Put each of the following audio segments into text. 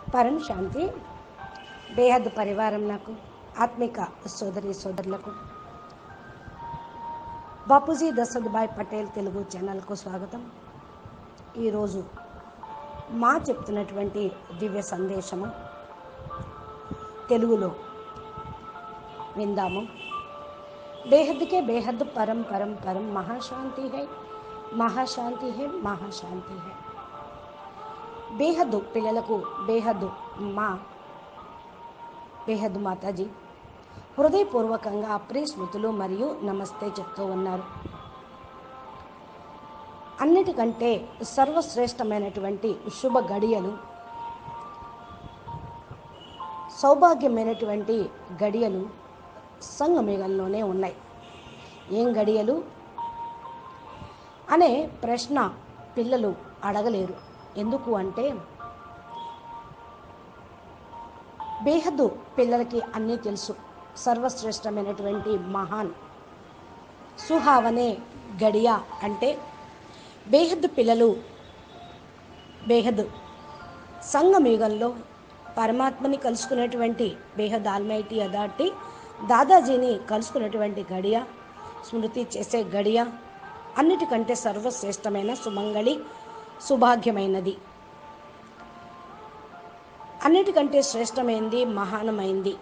పరం శాంతి బేహద్ పరివారం నాకు ఆత్మిక సోదరి సోదరులకు బాపూజీ దశరథ్భాయ్ పటేల్ తెలుగు ఛానల్కు స్వాగతం ఈరోజు మా చెప్తున్నటువంటి దివ్య సందేశము తెలుగులో విందాము బేహద్కే బేహద్ పరం పరం పరం మహాశాంతి హై మహాశాంతి హై మహాశాంతి హై బేహద్దు పిల్లలకు బేహద్దు మా బేహద్దు మాతాజీ హృదయపూర్వకంగా అప్రియ స్మృతులు మరియు నమస్తే చెప్తూ ఉన్నారు అన్నిటికంటే సర్వశ్రేష్టమైనటువంటి శుభ గడియలు సౌభాగ్యమైనటువంటి గడియలు సంగమేగంలోనే ఉన్నాయి ఏం గడియలు అనే ప్రశ్న పిల్లలు అడగలేరు ఎందుకు అంటే బేహద్దు పిల్లలకి అన్నీ తెలుసు సర్వశ్రేష్టమైనటువంటి మహాన్ సుహావనే గడియ అంటే బేహద్దు పిల్లలు బేహద్దు సంగమయుగంలో పరమాత్మని కలుసుకునేటువంటి బేహద్ ఆల్మైటీ అదాటి దాదాజీని కలుసుకునేటువంటి గడియ స్మృతి చేసే గడియ అన్నిటికంటే సర్వశ్రేష్టమైన సుమంగళి సుభాగ్యమైనది అన్నిటికంటే శ్రేష్టమైంది మహానమైంది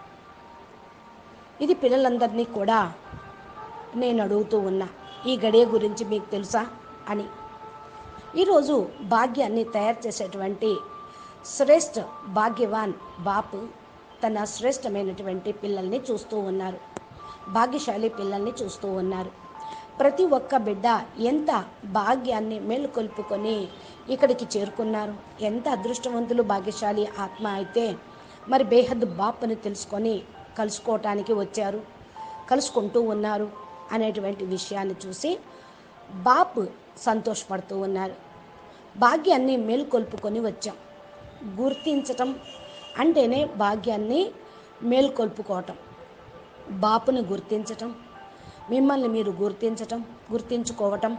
ఇది పిల్లలందరినీ కూడా నేను అడుగుతూ ఉన్నా ఈ గడియ గురించి మీకు తెలుసా అని ఈరోజు భాగ్యాన్ని తయారు చేసేటువంటి శ్రేష్ఠ భాగ్యవాన్ బాపు తన శ్రేష్టమైనటువంటి పిల్లల్ని చూస్తూ ఉన్నారు భాగ్యశాలి పిల్లల్ని చూస్తూ ఉన్నారు ప్రతి ఒక్క బిడ్డ ఎంత భాగ్యాన్ని మేలుకొల్పుకొని ఇక్కడికి చేరుకున్నారు ఎంత అదృష్టవంతులు భాగ్యశాలి ఆత్మ అయితే మరి బేహద్ బాపుని తెలుసుకొని కలుసుకోవటానికి వచ్చారు కలుసుకుంటూ ఉన్నారు అనేటువంటి విషయాన్ని చూసి బాప్ సంతోషపడుతూ ఉన్నారు భాగ్యాన్ని మేల్కొల్పుకొని వచ్చాం గుర్తించటం అంటేనే భాగ్యాన్ని మేల్కొల్పుకోవటం బాపుని గుర్తించటం మిమ్మల్ని మీరు గుర్తించటం గుర్తించుకోవటం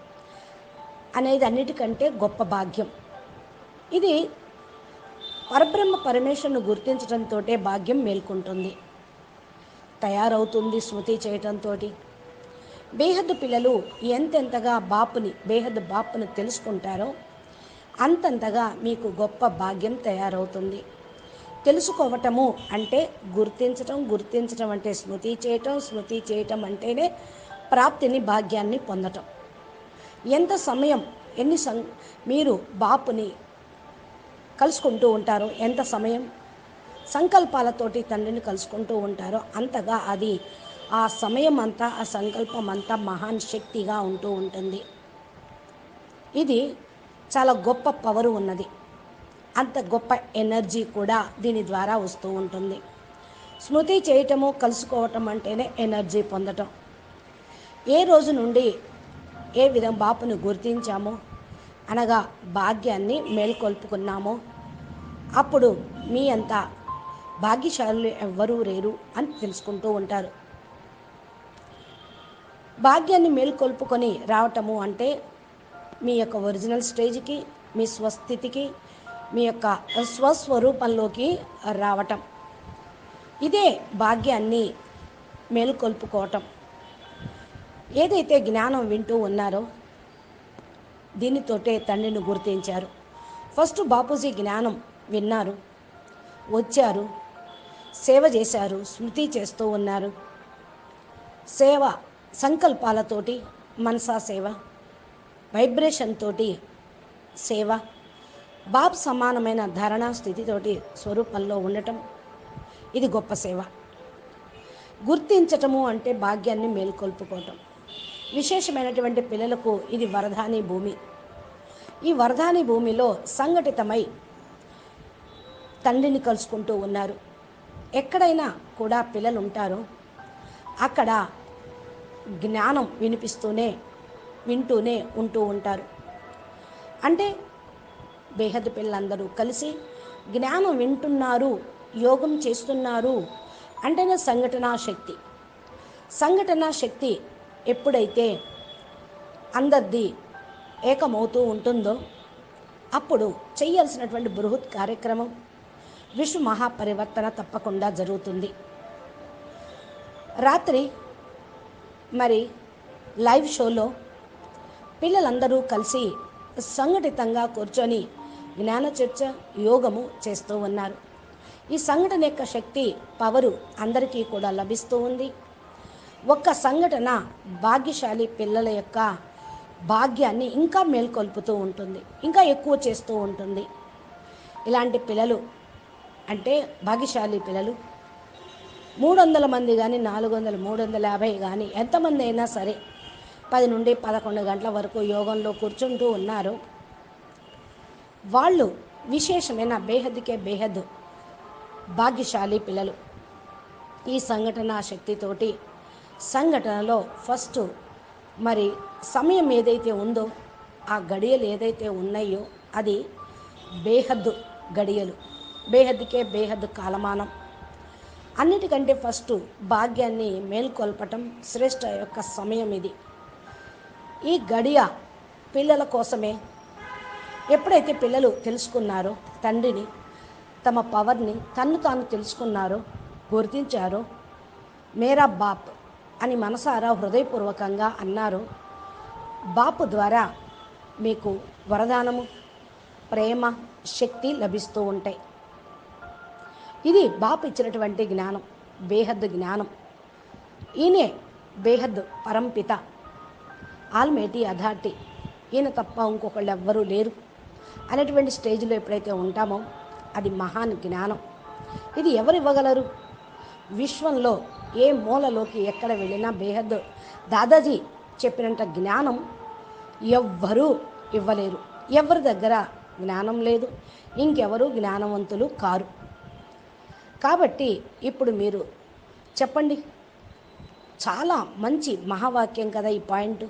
అనేది అన్నిటికంటే గొప్ప భాగ్యం ఇది పరబ్రహ్మ పరమేశ్వరుని గుర్తించడంతో భాగ్యం మేల్కొంటుంది తయారవుతుంది స్మృతి చేయటంతో బేహద్దు పిల్లలు ఎంతెంతగా బాపుని బేహద్దు బాపుని తెలుసుకుంటారో అంతంతగా మీకు గొప్ప భాగ్యం తయారవుతుంది తెలుసుకోవటము అంటే గుర్తించటం గుర్తించటం అంటే స్మృతి చేయటం స్మృతి చేయటం అంటేనే ప్రాప్తిని భాగ్యాన్ని పొందటం ఎంత సమయం ఎన్ని సం మీరు బాపుని కలుసుకుంటూ ఉంటారో ఎంత సమయం సంకల్పాలతోటి తండ్రిని కలుసుకుంటూ ఉంటారో అంతగా అది ఆ సమయం అంతా ఆ సంకల్పం అంతా మహాన్ శక్తిగా ఉంటూ ఉంటుంది ఇది చాలా గొప్ప పవర్ ఉన్నది అంత గొప్ప ఎనర్జీ కూడా దీని ద్వారా వస్తూ ఉంటుంది స్మృతి చేయటము కలుసుకోవటం అంటేనే ఎనర్జీ పొందటం ఏ రోజు నుండి ఏ విధంగా బాపుని గుర్తించామో అనగా భాగ్యాన్ని మేల్కొల్పుకున్నామో అప్పుడు మీ అంత భాగ్యశాలులు ఎవ్వరూ లేరు అని తెలుసుకుంటూ ఉంటారు భాగ్యాన్ని మేల్కొల్పుకొని రావటము అంటే మీ యొక్క ఒరిజినల్ స్టేజ్కి మీ స్వస్థితికి మీ యొక్క స్వస్వరూపంలోకి రావటం ఇదే భాగ్యాన్ని మేల్కొల్పుకోవటం ఏదైతే జ్ఞానం వింటూ ఉన్నారో దీనితోటే తండ్రిని గుర్తించారు ఫస్ట్ బాపూజీ జ్ఞానం విన్నారు వచ్చారు సేవ చేశారు స్మృతి చేస్తూ ఉన్నారు సేవ సంకల్పాలతోటి మనసా సేవ వైబ్రేషన్ తోటి సేవ బాబ్ సమానమైన ధారణా స్థితితోటి స్వరూపంలో ఉండటం ఇది గొప్ప సేవ గుర్తించటము అంటే భాగ్యాన్ని మేల్కొల్పుకోవటం విశేషమైనటువంటి పిల్లలకు ఇది వరదాని భూమి ఈ వరదాని భూమిలో సంఘటితమై తండ్రిని కలుసుకుంటూ ఉన్నారు ఎక్కడైనా కూడా పిల్లలు ఉంటారో అక్కడ జ్ఞానం వినిపిస్తూనే వింటూనే ఉంటూ ఉంటారు అంటే బేహద్ పిల్లలందరూ కలిసి జ్ఞానం వింటున్నారు యోగం చేస్తున్నారు అంటేనే సంఘటనా శక్తి సంఘటనా శక్తి ఎప్పుడైతే అందరిది ఏకమవుతూ ఉంటుందో అప్పుడు చేయాల్సినటువంటి బృహత్ కార్యక్రమం విశ్వ మహాపరివర్తన తప్పకుండా జరుగుతుంది రాత్రి మరి లైవ్ షోలో పిల్లలందరూ కలిసి సంఘటితంగా కూర్చొని జ్ఞాన చర్చ యోగము చేస్తూ ఉన్నారు ఈ సంఘటన యొక్క శక్తి పవరు అందరికీ కూడా లభిస్తూ ఉంది ఒక్క సంఘటన భాగ్యశాలి పిల్లల యొక్క భాగ్యాన్ని ఇంకా మేల్కొల్పుతూ ఉంటుంది ఇంకా ఎక్కువ చేస్తూ ఉంటుంది ఇలాంటి పిల్లలు అంటే భాగ్యశాలి పిల్లలు మూడు వందల మంది కానీ నాలుగు వందలు మూడు వందల యాభై కానీ ఎంతమంది అయినా సరే పది నుండి పదకొండు గంటల వరకు యోగంలో కూర్చుంటూ ఉన్నారు వాళ్ళు విశేషమైన బేహద్దుకే బేహద్దు భాగ్యశాలి పిల్లలు ఈ సంఘటన శక్తితోటి సంఘటనలో ఫస్ట్ మరి సమయం ఏదైతే ఉందో ఆ గడియలు ఏదైతే ఉన్నాయో అది బేహద్దు గడియలు బేహద్దుకే బేహద్దు కాలమానం అన్నిటికంటే ఫస్ట్ భాగ్యాన్ని మేల్కొల్పటం శ్రేష్ఠ యొక్క సమయం ఇది ఈ గడియ పిల్లల కోసమే ఎప్పుడైతే పిల్లలు తెలుసుకున్నారో తండ్రిని తమ పవర్ని తన్ను తాను తెలుసుకున్నారో గుర్తించారో మేరా బాప్ అని మనసారా హృదయపూర్వకంగా అన్నారు బాపు ద్వారా మీకు వరదానము ప్రేమ శక్తి లభిస్తూ ఉంటాయి ఇది బాపు ఇచ్చినటువంటి జ్ఞానం బేహద్దు జ్ఞానం ఈయనే బేహద్దు పరంపిత ఆల్మేటి అథారిటీ ఈయన తప్ప ఇంకొకళ్ళు ఎవ్వరూ లేరు అనేటువంటి స్టేజ్లో ఎప్పుడైతే ఉంటామో అది మహాన్ జ్ఞానం ఇది ఎవరు ఇవ్వగలరు విశ్వంలో ఏ మూలలోకి ఎక్కడ వెళ్ళినా బేహద్దు దాదాజీ చెప్పినంత జ్ఞానం ఎవ్వరూ ఇవ్వలేరు ఎవరి దగ్గర జ్ఞానం లేదు ఇంకెవరు జ్ఞానవంతులు కారు కాబట్టి ఇప్పుడు మీరు చెప్పండి చాలా మంచి మహావాక్యం కదా ఈ పాయింట్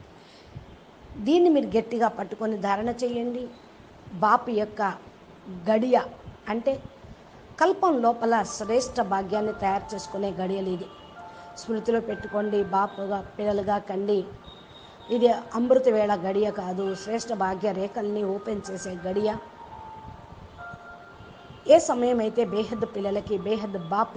దీన్ని మీరు గట్టిగా పట్టుకొని ధారణ చేయండి బాపు యొక్క గడియ అంటే కల్పం లోపల శ్రేష్ఠ భాగ్యాన్ని తయారు చేసుకునే గడియలు ఇది స్మృతిలో పెట్టుకోండి బాపుగా పిల్లలుగా కండి ఇది అమృత వేళ గడియ కాదు శ్రేష్ఠ భాగ్య రేఖల్ని ఓపెన్ చేసే గడియ ఏ సమయం అయితే బేహద్ పిల్లలకి బేహద్ బాపు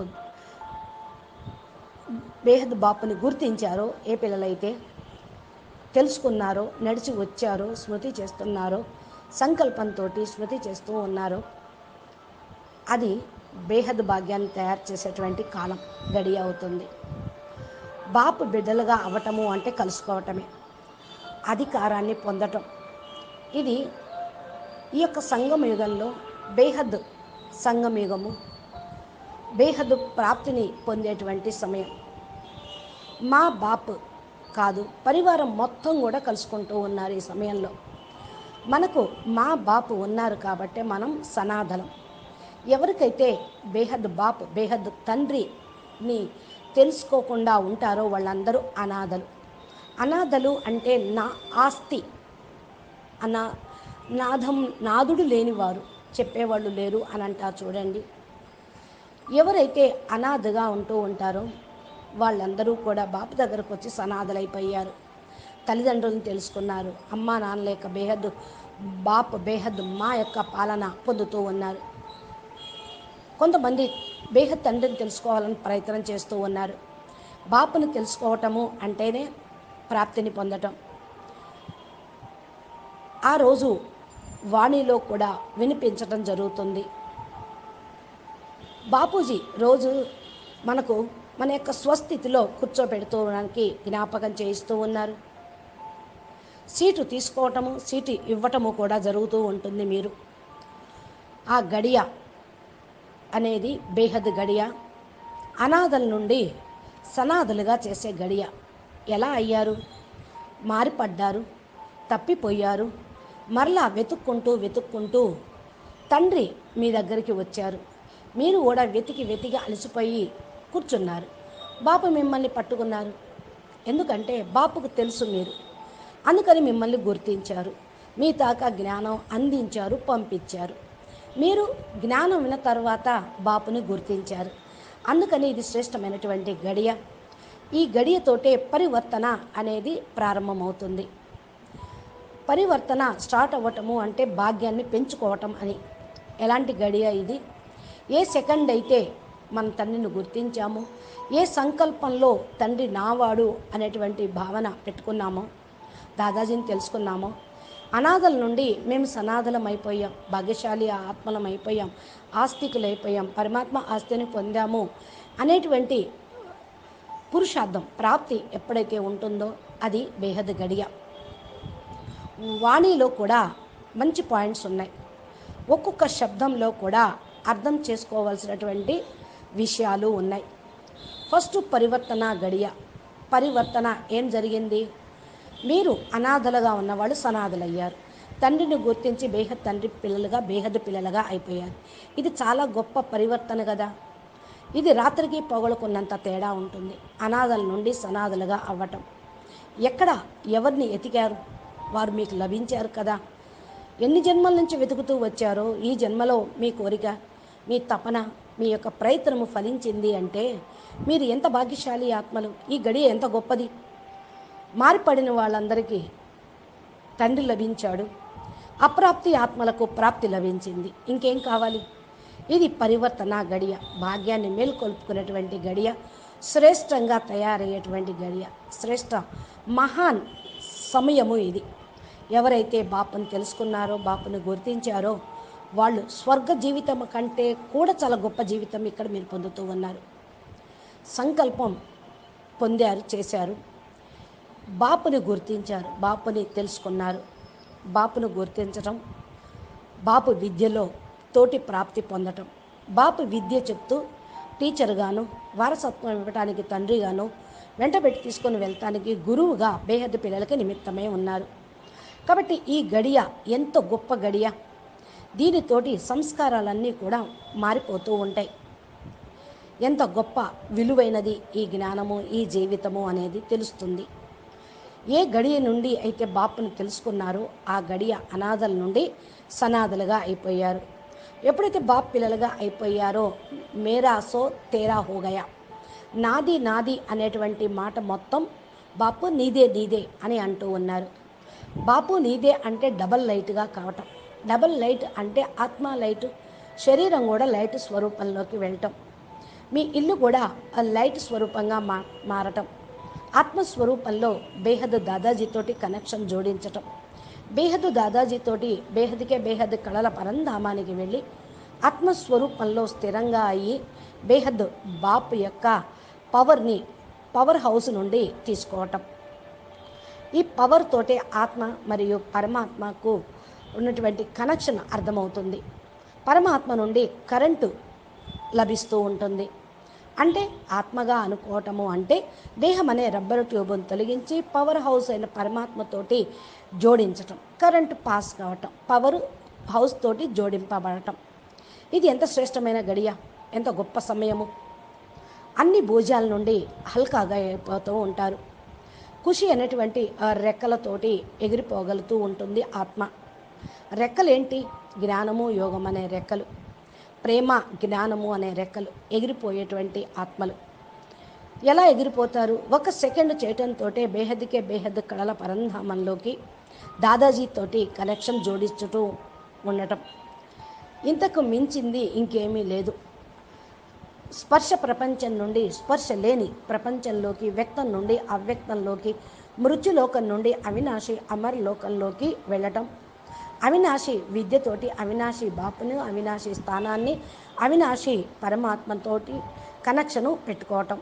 బేహద్ బాపుని గుర్తించారో ఏ పిల్లలైతే తెలుసుకున్నారో నడిచి వచ్చారో స్మృతి చేస్తున్నారో సంకల్పంతో స్మృతి చేస్తూ ఉన్నారో అది బేహద్ భాగ్యాన్ని తయారు చేసేటువంటి కాలం గడియ అవుతుంది బాపు బిడ్డలుగా అవటము అంటే కలుసుకోవటమే అధికారాన్ని పొందటం ఇది ఈ యొక్క సంగమ యుగంలో బేహద్ సంగమ యుగము బేహద్ ప్రాప్తిని పొందేటువంటి సమయం మా బాప్ కాదు పరివారం మొత్తం కూడా కలుసుకుంటూ ఉన్నారు ఈ సమయంలో మనకు మా బాపు ఉన్నారు కాబట్టి మనం సనాతనం ఎవరికైతే బేహద్ బాప్ బేహద్ తండ్రిని తెలుసుకోకుండా ఉంటారో వాళ్ళందరూ అనాథలు అనాథలు అంటే నా ఆస్తి అనా నాదం నాదుడు లేనివారు చెప్పేవాళ్ళు లేరు అని అంటారు చూడండి ఎవరైతే అనాథగా ఉంటూ ఉంటారో వాళ్ళందరూ కూడా బాపు దగ్గరకు వచ్చి సనాథలైపోయారు తల్లిదండ్రులను తెలుసుకున్నారు అమ్మా నాన్న లేక బేహద్దు బాప్ బేహద్దు మా యొక్క పాలన పొందుతూ ఉన్నారు కొంతమంది బేహద్ తండ్రిని తెలుసుకోవాలని ప్రయత్నం చేస్తూ ఉన్నారు బాపుని తెలుసుకోవటము అంటేనే ప్రాప్తిని పొందటం ఆ రోజు వాణిలో కూడా వినిపించటం జరుగుతుంది బాపూజీ రోజు మనకు మన యొక్క స్వస్థితిలో కూర్చోబెడుకోవడానికి జ్ఞాపకం చేయిస్తూ ఉన్నారు సీటు తీసుకోవటము సీటు ఇవ్వటము కూడా జరుగుతూ ఉంటుంది మీరు ఆ గడియ అనేది బేహద్ గడియ అనాథల నుండి సనాథులుగా చేసే గడియ ఎలా అయ్యారు మారిపడ్డారు తప్పిపోయారు మరలా వెతుక్కుంటూ వెతుక్కుంటూ తండ్రి మీ దగ్గరికి వచ్చారు మీరు కూడా వెతికి వెతికి అలసిపోయి కూర్చున్నారు బాపు మిమ్మల్ని పట్టుకున్నారు ఎందుకంటే బాపుకు తెలుసు మీరు అందుకని మిమ్మల్ని గుర్తించారు మీ తాకా జ్ఞానం అందించారు పంపించారు మీరు జ్ఞానం విన్న తర్వాత బాపుని గుర్తించారు అందుకని ఇది శ్రేష్టమైనటువంటి గడియ ఈ గడియతోటే పరివర్తన అనేది ప్రారంభమవుతుంది పరివర్తన స్టార్ట్ అవ్వటము అంటే భాగ్యాన్ని పెంచుకోవటం అని ఎలాంటి గడియ ఇది ఏ సెకండ్ అయితే మన తండ్రిని గుర్తించామో ఏ సంకల్పంలో తండ్రి నావాడు అనేటువంటి భావన పెట్టుకున్నామో దాదాజీని తెలుసుకున్నామో అనాథల నుండి మేము సనాథలం అయిపోయాం భాగ్యశాలి ఆత్మలం అయిపోయాం ఆస్తికులు అయిపోయాం పరమాత్మ ఆస్తిని పొందాము అనేటువంటి పురుషార్థం ప్రాప్తి ఎప్పుడైతే ఉంటుందో అది బేహద్ గడియ వాణిలో కూడా మంచి పాయింట్స్ ఉన్నాయి ఒక్కొక్క శబ్దంలో కూడా అర్థం చేసుకోవాల్సినటువంటి విషయాలు ఉన్నాయి ఫస్ట్ పరివర్తన గడియ పరివర్తన ఏం జరిగింది మీరు అనాథలుగా ఉన్నవాళ్ళు సనాథులయ్యారు తండ్రిని గుర్తించి బేహద్ తండ్రి పిల్లలుగా బేహద్ పిల్లలుగా అయిపోయారు ఇది చాలా గొప్ప పరివర్తన కదా ఇది రాత్రికి పొగలుకున్నంత తేడా ఉంటుంది అనాథల నుండి సనాథులుగా అవ్వటం ఎక్కడ ఎవరిని ఎతికారు వారు మీకు లభించారు కదా ఎన్ని జన్మల నుంచి వెతుకుతూ వచ్చారో ఈ జన్మలో మీ కోరిక మీ తపన మీ యొక్క ప్రయత్నము ఫలించింది అంటే మీరు ఎంత భాగ్యశాలి ఆత్మలు ఈ గడియ ఎంత గొప్పది మారిపడిన వాళ్ళందరికీ తండ్రి లభించాడు అప్రాప్తి ఆత్మలకు ప్రాప్తి లభించింది ఇంకేం కావాలి ఇది పరివర్తన గడియ భాగ్యాన్ని మేల్కొల్పుకునేటువంటి గడియ శ్రేష్టంగా తయారయ్యేటువంటి గడియ శ్రేష్ట మహాన్ సమయము ఇది ఎవరైతే బాపుని తెలుసుకున్నారో బాపుని గుర్తించారో వాళ్ళు స్వర్గ జీవితం కంటే కూడా చాలా గొప్ప జీవితం ఇక్కడ మీరు పొందుతూ ఉన్నారు సంకల్పం పొందారు చేశారు బాపుని గుర్తించారు బాపుని తెలుసుకున్నారు బాపును గుర్తించటం బాపు విద్యలో తోటి ప్రాప్తి పొందటం బాపు విద్య చెప్తూ టీచర్గాను వారసత్వం ఇవ్వటానికి తండ్రిగాను వెంటబెట్టి తీసుకొని వెళ్తానికి గురువుగా బేహద్దు పిల్లలకి నిమిత్తమే ఉన్నారు కాబట్టి ఈ గడియ ఎంతో గొప్ప గడియ దీనితోటి సంస్కారాలన్నీ కూడా మారిపోతూ ఉంటాయి ఎంత గొప్ప విలువైనది ఈ జ్ఞానము ఈ జీవితము అనేది తెలుస్తుంది ఏ గడియ నుండి అయితే బాపుని తెలుసుకున్నారో ఆ గడియ అనాథల నుండి సనాథలుగా అయిపోయారు ఎప్పుడైతే బాప్ పిల్లలుగా అయిపోయారో మేరా సో తేరా హోగయా నాది నాది అనేటువంటి మాట మొత్తం బాపు నీదే నీదే అని అంటూ ఉన్నారు బాపు నీదే అంటే డబల్ లైట్గా కావటం డబల్ లైట్ అంటే ఆత్మ లైట్ శరీరం కూడా లైట్ స్వరూపంలోకి వెళ్ళటం మీ ఇల్లు కూడా ఆ లైట్ స్వరూపంగా మా మారటం ఆత్మస్వరూపంలో బేహద్ దాదాజీతోటి కనెక్షన్ జోడించటం బేహద్ దాదాజీతోటి బేహద్కే బేహద్ కళల పరంధామానికి వెళ్ళి ఆత్మస్వరూపంలో స్థిరంగా అయ్యి బేహద్ బాప్ యొక్క పవర్ని పవర్ హౌస్ నుండి తీసుకోవటం ఈ పవర్ తోటే ఆత్మ మరియు పరమాత్మకు ఉన్నటువంటి కనెక్షన్ అర్థమవుతుంది పరమాత్మ నుండి కరెంటు లభిస్తూ ఉంటుంది అంటే ఆత్మగా అనుకోవటము అంటే దేహం అనే రబ్బరు ట్యూబ్ను తొలగించి పవర్ హౌస్ అయిన పరమాత్మతోటి జోడించటం కరెంటు పాస్ కావటం పవర్ హౌస్ తోటి జోడింపబడటం ఇది ఎంత శ్రేష్టమైన గడియ ఎంత గొప్ప సమయము అన్ని భోజాల నుండి హల్కాగా అయిపోతూ ఉంటారు ఖుషి అనేటువంటి ఆ రెక్కలతోటి ఎగిరిపోగలుగుతూ ఉంటుంది ఆత్మ రెక్కలేంటి జ్ఞానము యోగం అనే రెక్కలు ప్రేమ జ్ఞానము అనే రెక్కలు ఎగిరిపోయేటువంటి ఆత్మలు ఎలా ఎగిరిపోతారు ఒక సెకండ్ చేయటంతో బేహద్కే బేహద్ కళల పరంధామంలోకి దాదాజీతోటి కనెక్షన్ జోడించుతూ ఉండటం ఇంతకు మించింది ఇంకేమీ లేదు స్పర్శ ప్రపంచం నుండి స్పర్శ లేని ప్రపంచంలోకి వ్యక్తం నుండి అవ్యక్తంలోకి మృత్యులోకం నుండి అవినాశి అమర్ లోకంలోకి వెళ్ళటం అవినాశి విద్యతోటి అవినాశి బాపును అవినాశి స్థానాన్ని అవినాశి పరమాత్మతోటి కనెక్షను పెట్టుకోవటం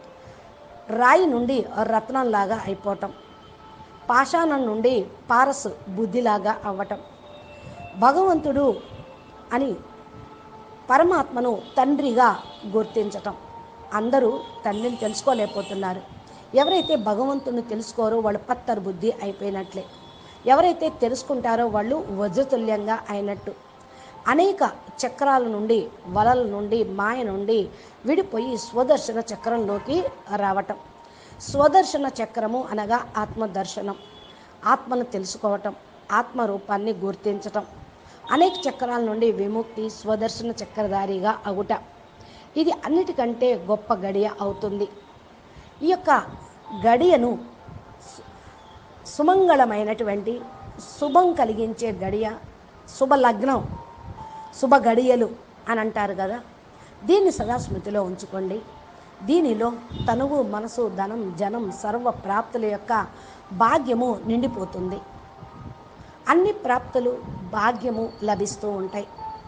రాయి నుండి రత్నంలాగా అయిపోవటం పాషాణం నుండి పారస్ బుద్ధిలాగా అవ్వటం భగవంతుడు అని పరమాత్మను తండ్రిగా గుర్తించటం అందరూ తండ్రిని తెలుసుకోలేకపోతున్నారు ఎవరైతే భగవంతుని తెలుసుకోరో వాళ్ళు పత్తర్ బుద్ధి అయిపోయినట్లే ఎవరైతే తెలుసుకుంటారో వాళ్ళు వజ్రతుల్యంగా అయినట్టు అనేక చక్రాల నుండి వలల నుండి మాయ నుండి విడిపోయి స్వదర్శన చక్రంలోకి రావటం స్వదర్శన చక్రము అనగా ఆత్మదర్శనం ఆత్మను తెలుసుకోవటం ఆత్మరూపాన్ని గుర్తించటం అనేక చక్రాల నుండి విముక్తి స్వదర్శన చక్రధారిగా అగుట ఇది అన్నిటికంటే గొప్ప గడియ అవుతుంది ఈ యొక్క గడియను సు- సుమంగళమైనటువంటి శుభం కలిగించే గడియ శుభ లగ్నం శుభ గడియలు అని అంటారు కదా దీన్ని సదా స్మృతిలో ఉంచుకోండి దీనిలో తనువు మనసు ధనం జనం సర్వ ప్రాప్తుల యొక్క భాగ్యము నిండిపోతుంది అన్ని ప్రాప్తులు భాగ్యము లభిస్తూ ఉంటాయి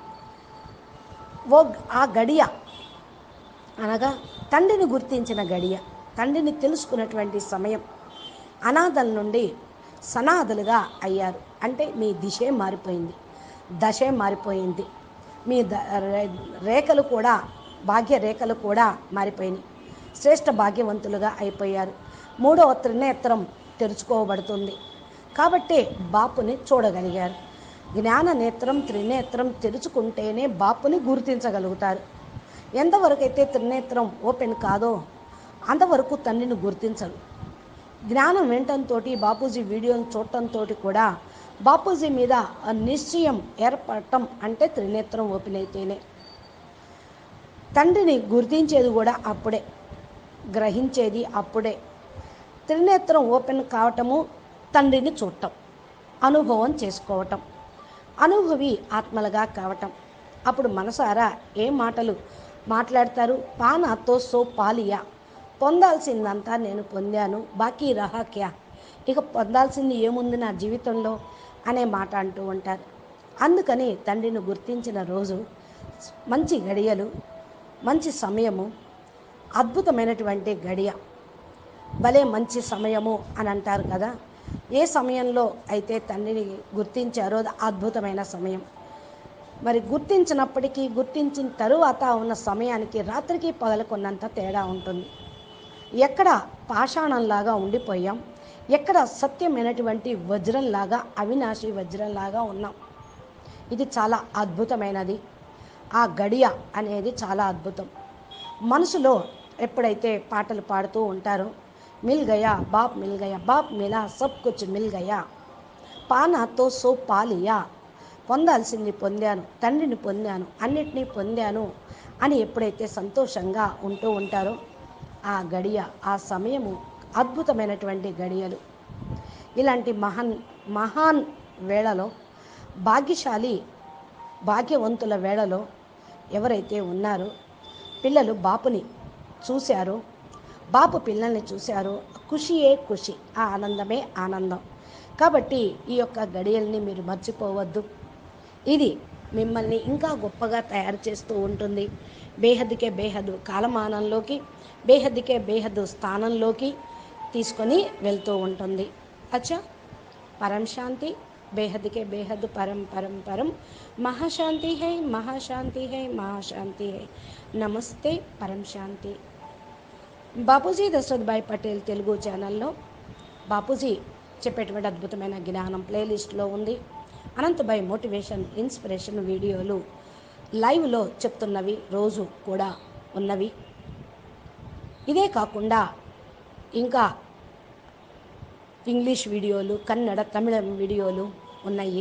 ఓ ఆ గడియ అనగా తండ్రిని గుర్తించిన గడియ తండ్రిని తెలుసుకున్నటువంటి సమయం అనాథల నుండి సనాథలుగా అయ్యారు అంటే మీ దిశే మారిపోయింది దశే మారిపోయింది మీ ద రే- రేఖలు కూడా భాగ్య రేఖలు కూడా మారిపోయినాయి శ్రేష్ఠ భాగ్యవంతులుగా అయిపోయారు మూడవ త్రినేత్రం తెరుచుకోబడుతుంది కాబట్టే బాపుని చూడగలిగారు జ్ఞాన నేత్రం త్రినేత్రం తెరుచుకుంటేనే బాపుని గుర్తించగలుగుతారు ఎంతవరకైతే త్రినేత్రం ఓపెన్ కాదో అంతవరకు తండ్రిని గుర్తించరు జ్ఞానం వినటంతో బాపూజీ వీడియోని చూడటంతో కూడా బాపూజీ మీద ఆ నిశ్చయం ఏర్పడటం అంటే త్రినేత్రం ఓపెన్ అయితేనే తండ్రిని గుర్తించేది కూడా అప్పుడే గ్రహించేది అప్పుడే త్రినేత్రం ఓపెన్ కావటము తండ్రిని చూడటం అనుభవం చేసుకోవటం అనుభవి ఆత్మలుగా కావటం అప్పుడు మనసారా ఏ మాటలు మాట్లాడతారు పానాతో సో పాలియా పొందాల్సిందంతా నేను పొందాను బాకీ రహా క్యా ఇక పొందాల్సింది ఏముంది నా జీవితంలో అనే మాట అంటూ ఉంటారు అందుకని తండ్రిని గుర్తించిన రోజు మంచి గడియలు మంచి సమయము అద్భుతమైనటువంటి గడియ భలే మంచి సమయము అని అంటారు కదా ఏ సమయంలో అయితే తండ్రిని గుర్తించారో అది అద్భుతమైన సమయం మరి గుర్తించినప్పటికీ గుర్తించిన తరువాత ఉన్న సమయానికి రాత్రికి పగలకున్నంత తేడా ఉంటుంది ఎక్కడ పాషాణంలాగా ఉండిపోయాం ఎక్కడ సత్యమైనటువంటి వజ్రంలాగా అవినాశి వజ్రంలాగా ఉన్నాం ఇది చాలా అద్భుతమైనది ఆ గడియ అనేది చాలా అద్భుతం మనసులో ఎప్పుడైతే పాటలు పాడుతూ ఉంటారో మిల్ గయా బాప్ మిల్ గయా బాప్ మిలా సబ్ కుచ్ మిల్ గయా పానాతో సో పాలియా పొందాల్సింది పొందాను తండ్రిని పొందాను అన్నిటినీ పొందాను అని ఎప్పుడైతే సంతోషంగా ఉంటూ ఉంటారో ఆ గడియ ఆ సమయము అద్భుతమైనటువంటి గడియలు ఇలాంటి మహాన్ మహాన్ వేళలో భాగ్యశాలి భాగ్యవంతుల వేళలో ఎవరైతే ఉన్నారో పిల్లలు బాపుని చూశారో బాపు పిల్లల్ని చూశారో ఖుషియే ఖుషి ఆ ఆనందమే ఆనందం కాబట్టి ఈ యొక్క గడియల్ని మీరు మర్చిపోవద్దు ఇది మిమ్మల్ని ఇంకా గొప్పగా తయారు చేస్తూ ఉంటుంది బేహద్దుకే బేహద్దు కాలమానంలోకి బేహద్దుకే బేహద్దు స్థానంలోకి తీసుకొని వెళ్తూ ఉంటుంది అచ్చా పరం శాంతి बेहद के बेहद परम परम परम महाशांति है महाशांति है महाशांति है నమస్తే పరం శాంతి బాపూజీ దశరథ్ భాయ్ పటేల్ తెలుగు ఛానల్లో బాపూజీ చెప్పేటువంటి అద్భుతమైన జ్ఞానం ప్లేలిస్ట్లో ఉంది అనంతభాయ్ మోటివేషన్ ఇన్స్పిరేషన్ వీడియోలు లైవ్లో చెప్తున్నవి రోజు కూడా ఉన్నవి ఇదే కాకుండా ఇంకా ఇంగ్లీష్ వీడియోలు కన్నడ తమిళం వీడియోలు ఉన్నాయి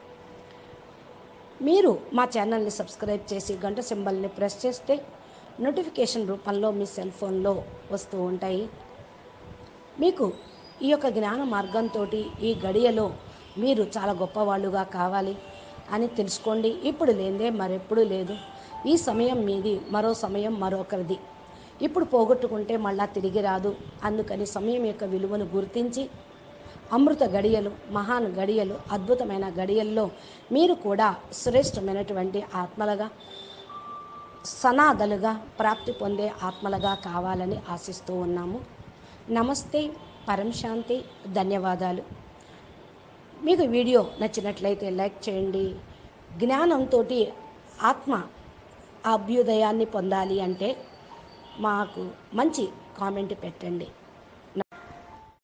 మీరు మా ఛానల్ని సబ్స్క్రైబ్ చేసి గంట సింబల్ని ప్రెస్ చేస్తే నోటిఫికేషన్ రూపంలో మీ సెల్ ఫోన్లో వస్తూ ఉంటాయి మీకు ఈ యొక్క జ్ఞాన మార్గంతో ఈ గడియలో మీరు చాలా గొప్పవాళ్ళుగా కావాలి అని తెలుసుకోండి ఇప్పుడు లేదే మరెప్పుడు లేదు ఈ సమయం మీది మరో సమయం మరొకరిది ఇప్పుడు పోగొట్టుకుంటే మళ్ళా తిరిగి రాదు అందుకని సమయం యొక్క విలువను గుర్తించి అమృత గడియలు మహాన్ గడియలు అద్భుతమైన గడియల్లో మీరు కూడా శ్రేష్టమైనటువంటి ఆత్మలుగా సనాదలుగా ప్రాప్తి పొందే ఆత్మలుగా కావాలని ఆశిస్తూ ఉన్నాము నమస్తే పరం శాంతి ధన్యవాదాలు మీకు వీడియో నచ్చినట్లయితే లైక్ చేయండి జ్ఞానంతో ఆత్మ అభ్యుదయాన్ని పొందాలి అంటే మాకు మంచి కామెంట్ పెట్టండి